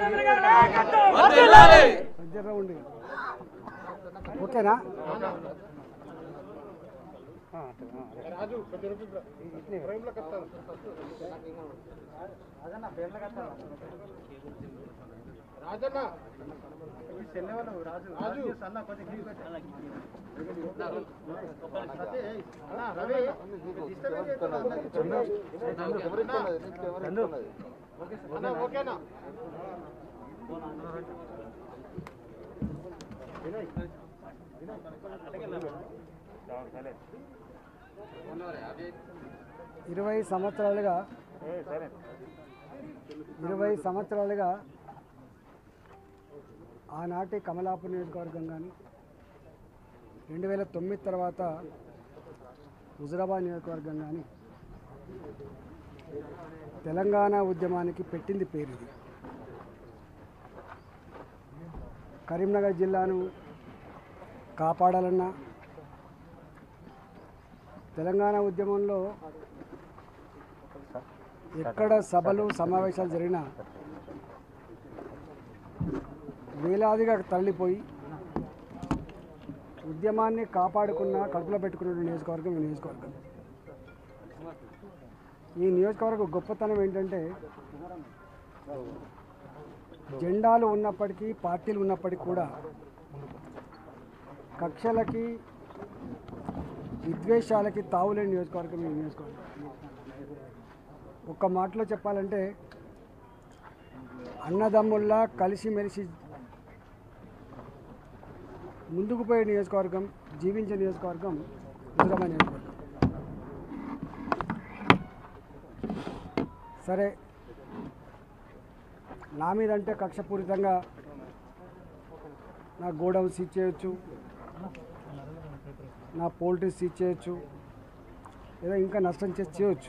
దగ్గర ఉండి ఓకేనా ఆ, అట్లా, ఆ, ఇట్లే. ఇరవై సంవత్సరాలుగా ఇరవై సంవత్సరాలుగా ఆనాటి కమలాపూర్ నియోజకవర్గం కానీ రెండు వేల తొమ్మిది తర్వాత హుజరాబాద్ నియోజకవర్గం కానీ తెలంగాణ ఉద్యమానికి పెట్టింది పేరు ఇది కరీంనగర్ జిల్లాను కాపాడాలన్నా తెలంగాణ ఉద్యమంలో ఎక్కడ సభలు సమావేశాలు జరిగినా వేలాదిగా తరలిపోయి ఉద్యమాన్ని కాపాడుకున్న కడుపులో పెట్టుకున్న నియోజకవర్గం ఈ నియోజకవర్గం ఈ నియోజకవర్గం గొప్పతనం ఏంటంటే జెండాలు ఉన్నప్పటికీ పార్టీలు ఉన్నప్పటికీ కూడా కక్షలకి విద్వేషాలకి తావులేని నియోజకవర్గం ఈ నియోజకవర్గం ఒక్క మాటలో చెప్పాలంటే అన్నదమ్ముల్లా కలిసిమెలిసి ముందుకు పోయే నియోజకవర్గం జీవించే నియోజకవర్గం హుజరాబాద్ నియోజకవర్గం సరే నా మీద అంటే కక్షపూరితంగా నా గోడౌన్ సీజ్ చేయొచ్చు నా పోల్ట్రీ సీజ్ చేయొచ్చు ఏదో ఇంకా నష్టం చేసి చేయొచ్చు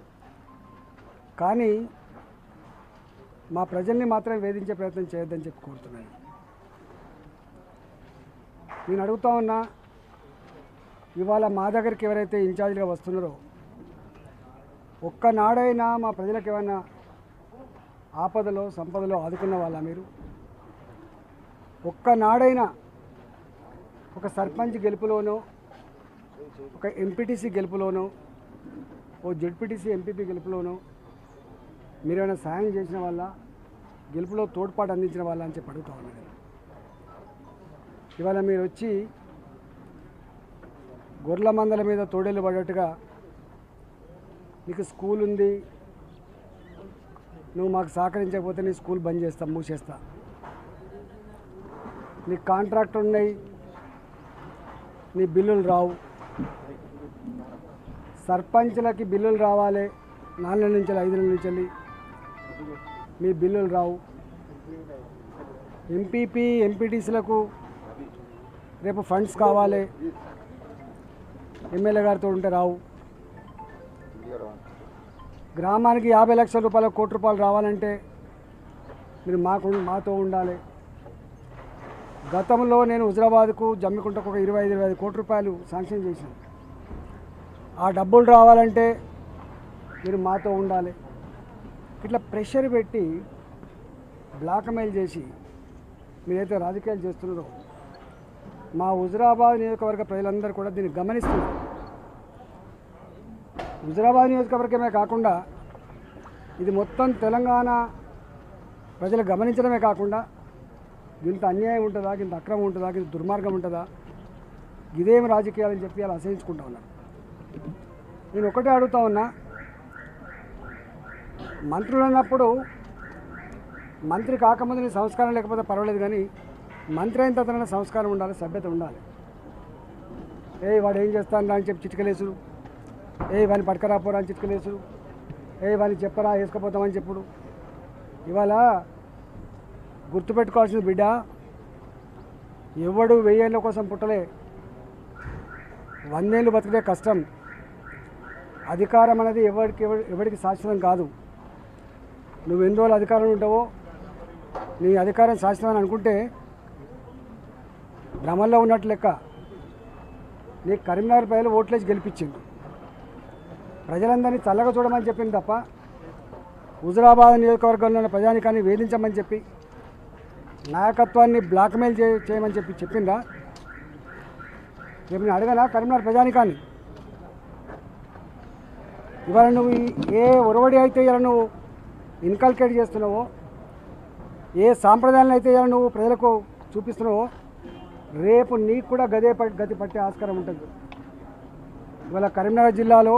కానీ మా ప్రజల్ని మాత్రం వేధించే ప్రయత్నం చేయొద్దని చెప్పి కోరుతున్నాను నేను అడుగుతా ఉన్నా ఇవాళ మా దగ్గరికి ఎవరైతే ఇన్ఛార్జ్గా వస్తున్నారో ఒక్కనాడైనా మా ప్రజలకు ఏమైనా ఆపదలో సంపదలో ఆదుకున్న వాళ్ళ మీరు ఒక్కనాడైనా ఒక సర్పంచ్ గెలుపులోనో ఒక ఎంపీటీసీ గెలుపులోనో ఓ జెడ్పీటీసీ ఎంపీపీ గెలుపులోనో మీరేమైనా సాయం చేసిన వాళ్ళ గెలుపులో తోడ్పాటు అందించిన వాళ్ళ అని చెప్పి అడుగుతా ఉన్నాను ఇవాళ మీరు వచ్చి గొర్రెల మందల మీద తోడేలు పడ్డట్టుగా నీకు స్కూల్ ఉంది నువ్వు మాకు సహకరించకపోతే నీ స్కూల్ బంద్ చేస్తా మూసేస్తా నీ కాంట్రాక్ట్ ఉన్నాయి నీ బిల్లులు రావు సర్పంచ్లకి బిల్లులు రావాలి నాలుగు నెలల నుంచి ఐదు నెలల నుంచి వెళ్ళి మీ బిల్లులు రావు ఎంపీపీ ఎంపీటీసీలకు రేపు ఫండ్స్ కావాలి ఎమ్మెల్యే గారితో ఉంటే రావు గ్రామానికి యాభై లక్షల రూపాయల కోటి రూపాయలు రావాలంటే మీరు మాకు మాతో ఉండాలి గతంలో నేను హుజరాబాద్కు జమ్మికుంటకు ఒక ఇరవై ఐదు ఇరవై ఐదు కోట్ల రూపాయలు శాంక్షన్ చేశాను ఆ డబ్బులు రావాలంటే మీరు మాతో ఉండాలి ఇట్లా ప్రెషర్ పెట్టి బ్లాక్మెయిల్ చేసి మీరైతే రాజకీయాలు చేస్తున్నారో మా హుజరాబాద్ నియోజకవర్గ ప్రజలందరూ కూడా దీన్ని గమనిస్తున్నారు హుజరాబాద్ నియోజకవర్గమే కాకుండా ఇది మొత్తం తెలంగాణ ప్రజలు గమనించడమే కాకుండా ఇంత అన్యాయం ఉంటుందా ఇంత అక్రమం ఉంటుందా ఇంత దుర్మార్గం ఉంటుందా ఇదేం రాజకీయాలని చెప్పి అలా అసహించుకుంటా ఉన్నారు నేను ఒకటే అడుగుతా ఉన్నా మంత్రులు అన్నప్పుడు మంత్రి కాకముందు నీ సంస్కారం లేకపోతే పర్వాలేదు కానీ మంత్రి అయిన తర్వాత సంస్కారం ఉండాలి సభ్యత ఉండాలి ఏ వాడు ఏం చేస్తాను అని చెప్పి చిటికలేసుడు ఏ వాడిని పట్టుకరాపోరా అని చిటికలేసుడు ఏ వాడిని చెప్పరా వేసుకుపోతామని చెప్పుడు ఇవాళ గుర్తుపెట్టుకోవాల్సిన బిడ్డ ఎవడు వెయ్యేళ్ళ కోసం పుట్టలే వందేళ్ళు బతికితే కష్టం అధికారం అనేది ఎవరికి ఎవరి ఎవరికి శాశ్వతం కాదు నువ్వు ఎన్ని రోజులు అధికారంలో ఉంటావో నీ అధికారం శాశ్వతం అని అనుకుంటే భ్రమంలో ఉన్నట్టు లెక్క నీ కరీంనగర్ ప్రజలు ఓట్లేసి గెలిపించింది ప్రజలందరినీ చల్లగా చూడమని చెప్పింది తప్ప హుజరాబాద్ నియోజకవర్గంలో ఉన్న ప్రజానికాన్ని వేధించమని చెప్పి నాయకత్వాన్ని బ్లాక్మెయిల్ చే చేయమని చెప్పి చెప్పిందా రేపు నేను అడగనా కరీంనగర్ ప్రజానికాన్ని ఇవాళ నువ్వు ఈ- ఏ ఒరవడి అయితే ఇలా నువ్వు ఇన్కల్కేట్ చేస్తున్నావో ఏ సాంప్రదాయాలను అయితే ఇలా నువ్వు ప్రజలకు చూపిస్తున్నావో రేపు నీకు కూడా గదే ప- గతి పట్టే ఆస్కారం ఉంటుంది ఇవాళ కరీంనగర్ జిల్లాలో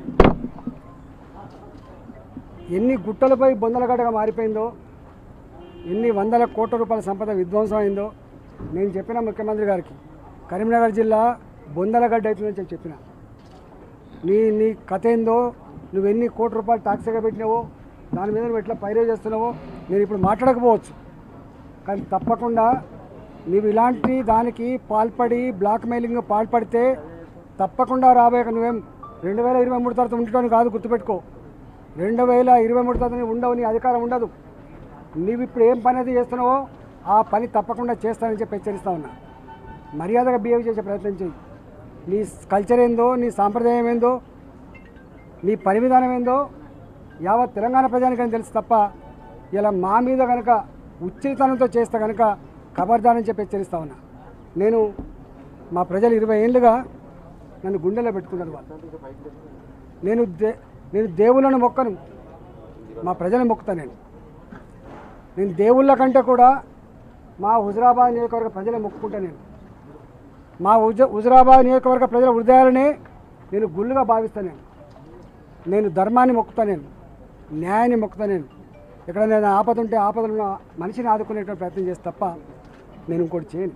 ఎన్ని గుట్టలపై బొందలగడ్డగా మారిపోయిందో ఎన్ని వందల కోట్ల రూపాయల సంపద విధ్వంసం అయిందో నేను చెప్పిన ముఖ్యమంత్రి గారికి కరీంనగర్ జిల్లా బొందలగడ్డ అవుతుందని చెప్పి చెప్పిన నీ నీ కథ ఏందో నువ్వు ఎన్ని కోట్ల రూపాయలు టాక్సీగా పెట్టినావో దాని మీద నువ్వు ఎట్లా పైరే చేస్తున్నావో నేను ఇప్పుడు మాట్లాడకపోవచ్చు కానీ తప్పకుండా నువ్వు ఇలాంటి దానికి పాల్పడి బ్లాక్ మెయిలింగ్ పాల్పడితే తప్పకుండా రాబోయే నువ్వేం రెండు వేల ఇరవై మూడు తర్వాత ఉండటం కాదు గుర్తుపెట్టుకో రెండు వేల ఇరవై మూడు తర్వాత నీవు ఉండవు నీ అధికారం ఉండదు నీవు ఇప్పుడు ఏం పని అయితే చేస్తున్నావో ఆ పని తప్పకుండా చేస్తానని చెప్పి హెచ్చరిస్తా ఉన్నా మర్యాదగా బిహేవ్ చేసే ప్రయత్నం చేయి నీ కల్చర్ ఏందో నీ సాంప్రదాయం ఏందో నీ పని విధానం ఏందో యావత్ తెలంగాణ ప్రజానికని తెలుసు తప్ప ఇలా మా మీద కనుక ఉచితనంతో చేస్తే కనుక ఖబర్దారని చెప్పి హెచ్చరిస్తా ఉన్నా నేను మా ప్రజలు ఇరవై ఏళ్ళుగా నన్ను గుండెలో పెట్టుకున్నారు వాళ్ళు నేను దే నేను దేవుళ్ళను మొక్కను మా ప్రజలను మొక్కుతా నేను నేను దేవుళ్ళ కంటే కూడా మా హుజరాబాద్ నియోజకవర్గ ప్రజలే మొక్కుకుంటా నేను మా హుజ హుజరాబాద్ నియోజకవర్గ ప్రజల హృదయాలనే నేను గుళ్ళుగా భావిస్తాను నేను నేను ధర్మాన్ని మొక్కుతా నేను న్యాయాన్ని మొక్కుతా నేను ఎక్కడ నేను ఆపద ఉంటే ఆపదలు ఉన్న మనిషిని ఆదుకునేటువంటి ప్రయత్నం చేస్తే తప్ప నేను ఇంకోటి చేయను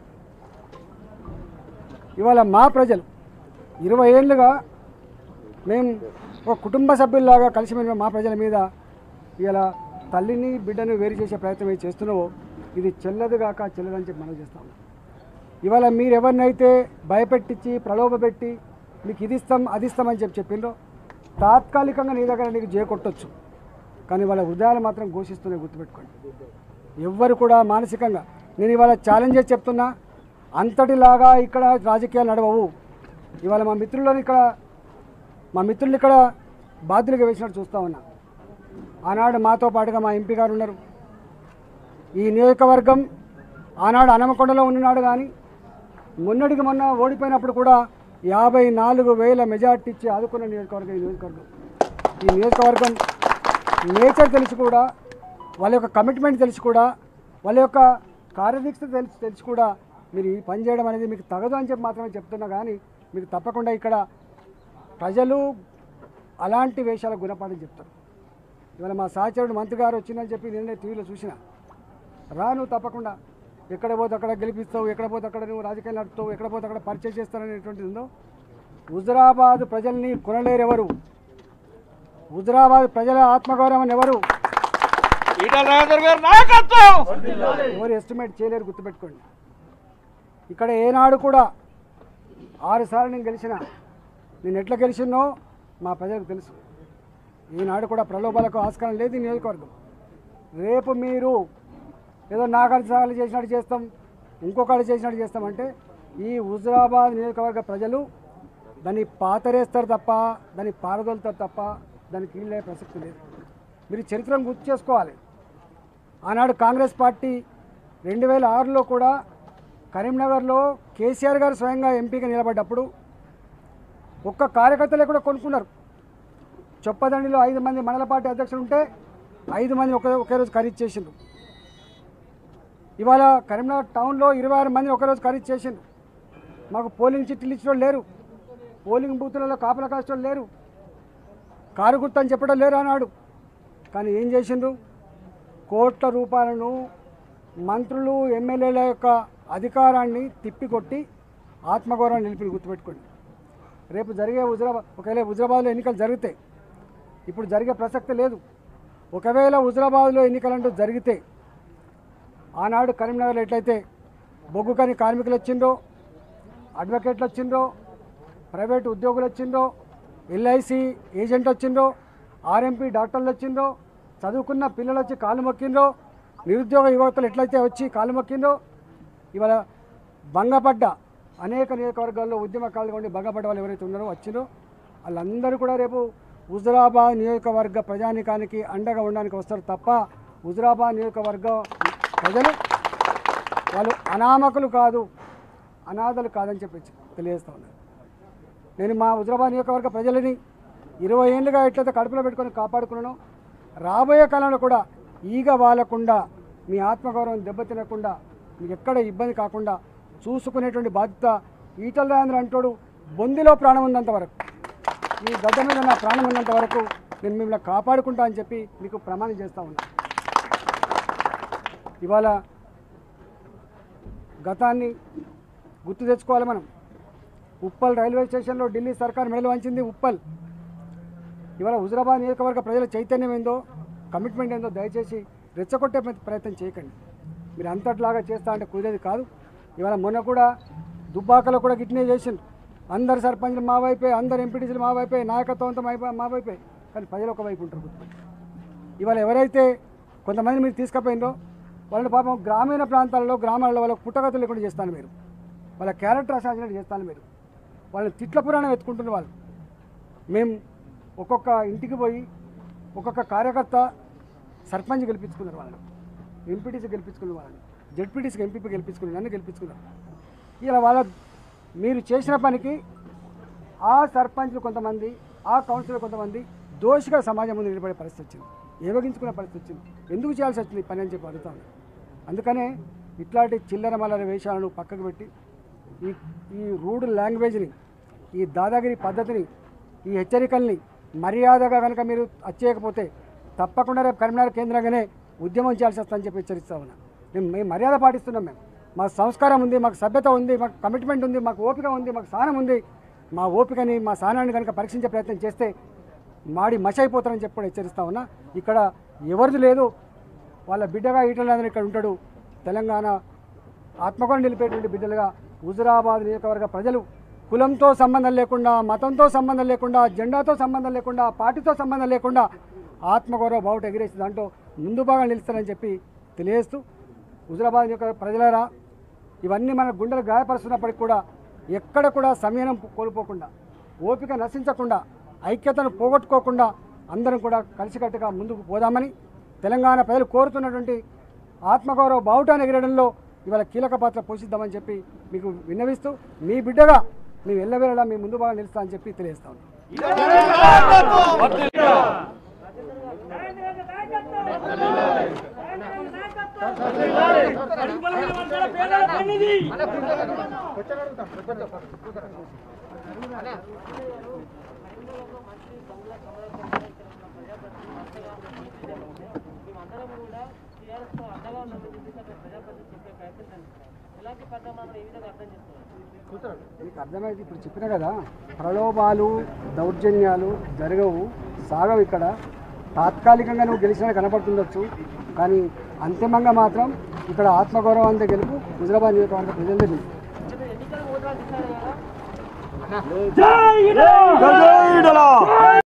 ఇవాళ మా ప్రజలు ఇరవై ఏళ్ళుగా మేము ఒక కుటుంబ సభ్యుల్లాగా కలిసి మేము మా ప్రజల మీద ఇలా తల్లిని బిడ్డను వేరు చేసే ప్రయత్నం ఏది చేస్తున్నావో ఇది చెల్లదు కాక చెల్లదని చెప్పి మనం చేస్తాము ఇవాళ మీరు ఎవరినైతే భయపెట్టించి ప్రలోభపెట్టి మీకు ఇది ఇస్తాం అది ఇస్తామని చెప్పి చెప్పిండ్రో తాత్కాలికంగా నీ దగ్గర నీకు జే కొట్టొచ్చు కానీ వాళ్ళ హృదయాలు మాత్రం ఘోషిస్తున్నాయి గుర్తుపెట్టుకోండి ఎవ్వరు కూడా మానసికంగా నేను ఇవాళ ఛాలెంజ్ చేసి చెప్తున్నా అంతటిలాగా ఇక్కడ రాజకీయాలు నడవవు ఇవాళ మా మిత్రులను ఇక్కడ మా మిత్రులు ఇక్కడ బాధ్యులుగా వేసినట్టు చూస్తూ ఉన్నా ఆనాడు మాతో పాటుగా మా ఎంపీ గారు ఉన్నారు ఈ నియోజకవర్గం ఆనాడు అనమకొండలో ఉన్నాడు కానీ మొన్నటికి మొన్న ఓడిపోయినప్పుడు కూడా యాభై నాలుగు వేల మెజార్టీ ఇచ్చి ఆదుకున్న నియోజకవర్గం ఈ నియోజకవర్గం ఈ నియోజకవర్గం నేచర్ తెలిసి కూడా వాళ్ళ యొక్క కమిట్మెంట్ తెలిసి కూడా వాళ్ళ యొక్క కార్యదీక్ష తెలిసి తెలిసి కూడా మీరు ఈ పని చేయడం అనేది మీకు తగదు అని చెప్పి మాత్రమే చెప్తున్నా కానీ మీకు తప్పకుండా ఇక్కడ ప్రజలు అలాంటి వేషాలకు గుణపాఠం చెప్తారు ఇవాళ మా సహచరుడు మంత్రి గారు వచ్చిందని చెప్పి నిన్నే టీవీలో చూసిన రా నువ్వు తప్పకుండా ఎక్కడ పోతే అక్కడ గెలిపిస్తావు ఎక్కడ పోతే అక్కడ నువ్వు రాజకీయాలు నడుపుతావు ఎక్కడ పోతే అక్కడ పరిచయం చేస్తారనేటువంటిది ఉందో హుజరాబాద్ ప్రజల్ని కొనలేరు ఎవరు హుజరాబాద్ ప్రజల ఆత్మగౌరవం ఎవరు ఈటల రాజేందర్ గారి నాయకత్వం ఎవరు ఎస్టిమేట్ చేయలేరు గుర్తుపెట్టుకోండి ఇక్కడ ఏనాడు కూడా ఆరు సార్లు నేను గెలిచిన నేను ఎట్లా గెలిచినో మా ప్రజలకు తెలుసు ఈనాడు కూడా ప్రలోభాలకు ఆస్కారం లేదు ఈ నియోజకవర్గం రేపు మీరు ఏదో నాగార్జు సార్లు చేసినట్టు చేస్తాం ఇంకొకళ్ళు చేసినట్టు చేస్తామంటే ఈ హుజరాబాద్ నియోజకవర్గ ప్రజలు దాన్ని పాతరేస్తారు తప్ప దాన్ని పారదోలుతారు తప్ప దానికి వీళ్ళే ప్రసక్తి లేదు మీరు చరిత్రను గుర్తు చేసుకోవాలి ఆనాడు కాంగ్రెస్ పార్టీ రెండు వేల ఆరులో కూడా కరీంనగర్లో కేసీఆర్ గారు స్వయంగా ఎంపీగా నిలబడ్డప్పుడు ఒక్క కార్యకర్తలే కూడా కొనుక్కున్నారు చొప్పదండిలో ఐదు మంది మండల పార్టీ అధ్యక్షులు ఉంటే ఐదు మంది ఒకే ఒకే రోజు ఖరీదు చేసిండ్రు ఇవాళ కరీంనగర్ టౌన్లో ఇరవై ఆరు మంది ఒకే రోజు ఖరీదు చేసిండ్రు మాకు పోలింగ్ చిట్లు ఇచ్చిన వాళ్ళు లేరు పోలింగ్ బూతులలో కాపలా కాసేవాళ్ళు లేరు కారు గుర్తు అని చెప్పడం లేరు అన్నాడు కానీ ఏం చేసిండ్రు కోట్ల రూపాయలను మంత్రులు ఎమ్మెల్యేల యొక్క అధికారాన్ని తిప్పికొట్టి ఆత్మగౌరవాన్ని నిలిపి గుర్తుపెట్టుకోండి రేపు జరిగే హుజరాబాద్ ఒకవేళ హుజరాబాద్లో ఎన్నికలు జరుగుతాయి ఇప్పుడు జరిగే ప్రసక్తి లేదు ఒకవేళ హుజరాబాద్లో ఎన్నికలంటూ జరిగితే ఆనాడు కరీంనగర్లో ఎట్లయితే బొగ్గు కాని కార్మికులు వచ్చిండ్రో అడ్వకేట్లు వచ్చిండ్రో ప్రైవేట్ ఉద్యోగులు వచ్చిండ్రో ఎల్ఐసి ఏజెంట్ వచ్చిండ్రో ఆర్ఎంపీ డాక్టర్లు వచ్చిండ్రో చదువుకున్న పిల్లలు వచ్చి కాలు మొక్కిండ్రో నిరుద్యోగ యువతలు ఎట్లయితే వచ్చి కాలు మొక్కిండ్రో ఇవాళ భంగపడ్డ అనేక నియోజకవర్గాల్లో ఉద్యమకాలుగా ఉండి భంగపడ్డ వాళ్ళు ఎవరైతే ఉన్నారో వచ్చిండ్రో వాళ్ళందరూ కూడా రేపు హుజరాబాద్ నియోజకవర్గ ప్రజానికానికి అండగా ఉండడానికి వస్తారు తప్ప హుజరాబాద్ నియోజకవర్గ ప్రజలు వాళ్ళు అనామకులు కాదు అనాథలు కాదని చెప్పి తెలియజేస్తా ఉన్నాను నేను మా హుజరాబాద్ నియోజకవర్గ ప్రజలని ఇరవై ఏళ్ళుగా ఎట్లయితే కడుపులో పెట్టుకొని కాపాడుకున్నానో రాబోయే కాలంలో కూడా ఈగ వాలకుండా మీ ఆత్మగౌరవం దెబ్బతినకుండా మీకు ఎక్కడ ఇబ్బంది కాకుండా చూసుకునేటువంటి బాధ్యత ఈటల రాజేంద్ర అంటోడు బొందిలో ప్రాణం ఉన్నంత వరకు ఈ గడ్డ మీద నా ప్రాణం ఉన్నంత వరకు నేను మిమ్మల్ని కాపాడుకుంటా అని చెప్పి మీకు ప్రమాణం చేస్తూ ఉన్నా ఇవాళ గతాన్ని గుర్తు తెచ్చుకోవాలి మనం ఉప్పల్ రైల్వే స్టేషన్లో ఢిల్లీ సర్కార్ మెడలు వంచింది ఉప్పల్ ఇవాళ హుజరాబాద్ నియోజకవర్గ ప్రజల చైతన్యం ఏందో కమిట్మెంట్ ఏందో దయచేసి రెచ్చగొట్టే ప్ర- ప్రయత్నం చేయకండి మీరు అంతట్లాగా చేస్తా అంటే కుదిరేది కాదు ఇవాళ మొన్న కూడా దుబ్బాకలో కూడా గిట్నే చేసిండ్రు అందరు సర్పంచ్లు మా వైపే అందరు ఎంపీటీసీలు మా వైపే నాయకత్వం అంతా మా వైపే- మా వైపే కానీ ప్రజలు ఒక వైపు ఉంటారు గుర్తుపెట్టుకోండి. ఇవాళ ఎవరైతే కొంతమంది మీరు తీసుకుపోయిందో వాళ్ళని పాపం గ్రామీణ ప్రాంతాల్లో గ్రామాల్లో వాళ్ళకి పుట్టగతులు లేకుండా చేస్తాను మీరు వాళ్ళ క్యారెక్టర్ అసాసినేట్ చేస్తాను మీరు వాళ్ళని తిట్ల పురాణం ఎత్తుకుంటున్న వాళ్ళు మేము ఒక్కొక్క ఇంటికి పోయి ఒక్కొక్క కార్యకర్త సర్పంచ్ గెలిపించుకున్నారు వాళ్ళని ఎంపీటీసీ గెలిపించుకున్న వాళ్ళని జడ్పీటీసీకి ఎంపీపీ గెలిపించుకున్నారు నన్ను గెలిపించుకున్నారు ఇలా వాళ్ళ మీరు చేసిన పనికి ఆ సర్పంచ్లు కొంతమంది ఆ కౌన్సిలర్ కొంతమంది దోషిగా సమాజం ముందు నిలబడే పరిస్థితి వచ్చింది ఏవగించుకునే పరిస్థితి వచ్చింది ఎందుకు చేయాల్సి వచ్చింది ఈ పని అని చెప్పి అడుగుతాను అందుకనే ఇట్లాంటి చిల్లర మల్లర వేషాలను పక్కకు పెట్టి ఈ ఈ రూడ్ లాంగ్వేజ్ని ఈ దాదాగిరి పద్ధతిని ఈ హెచ్చరికల్ని మర్యాదగా కనుక మీరు వచ్చేయకపోతే తప్పకుండా రేపు కరీంనగర్ కేంద్రంగానే ఉద్యమం చేయాల్సి వస్తుందని చెప్పి హెచ్చరిస్తా ఉన్నా మేము మేము మర్యాద పాటిస్తున్నాం మేము మాకు సంస్కారం ఉంది మాకు సభ్యత ఉంది మాకు కమిట్మెంట్ ఉంది మాకు ఓపిక ఉంది మాకు సహనం ఉంది మా ఓపికని మా సహనాన్ని కనుక పరీక్షించే ప్రయత్నం చేస్తే మాడి మష అయిపోతారని చెప్పి కూడా హెచ్చరిస్తా ఉన్నా ఇక్కడ ఎవరిది లేదు వాళ్ళ బిడ్డగా ఈటలందరూ ఇక్కడ ఉంటాడు తెలంగాణ ఆత్మగౌరవం నిలిపేటువంటి బిడ్డలుగా హుజురాబాద్ నియోజకవర్గ ప్రజలు కులంతో సంబంధం లేకుండా మతంతో సంబంధం లేకుండా జెండాతో సంబంధం లేకుండా పార్టీతో సంబంధం లేకుండా ఆత్మగౌరవ బావుట ఎగిరేసి దాంట్లో ముందు భాగం నిలుస్తారని చెప్పి తెలియజేస్తూ హుజురాబాద్ నియోజకవర్గ ప్రజలారా ఇవన్నీ మన గుండెలు గాయపరుస్తున్నప్పటికీ కూడా ఎక్కడ కూడా సమయం కోల్పోకుండా ఓపిక నశించకుండా ఐక్యతను పోగొట్టుకోకుండా అందరం కూడా కలిసికట్టుగా ముందుకు పోదామని తెలంగాణ ప్రజలు కోరుతున్నటువంటి ఆత్మగౌరవ బావుటాన్ని ఎగరడంలో ఇవాళ కీలక పాత్ర పోషిద్దామని చెప్పి మీకు విన్నవిస్తూ మీ బిడ్డగా మేము ఎల్లవేళలా మీ ముందు బాగా నిలుస్తా అని చెప్పి తెలియజేస్తాను మేమందరం కూడా టీఆర్ఎస్ తో అండగా ఉన్నామని చెప్పేసి అక్కడ ప్రజాప్రతినిధులు చెప్పే ప్రయత్నం చేస్తున్నారు ఎలాంటి పరిణామాలను ఏ విధంగా అర్థం చేసుకోవాలి మీకు అర్థమైంది ఇప్పుడు చెప్పిన కదా ప్రలోభాలు దౌర్జన్యాలు జరగవు సాగవు ఇక్కడ తాత్కాలికంగా నువ్వు గెలిచినా కనపడుతుండొచ్చు కానీ అంతిమంగా మాత్రం ఇక్కడ ఆత్మగౌరవం అంతా గెలుపు హుజరాబాద్ నియోజకవర్గ ప్రజలదే గెలుపు ఇప్పుడు ఎన్నికల ఓట్ల డిసైడ్ అయ్యారా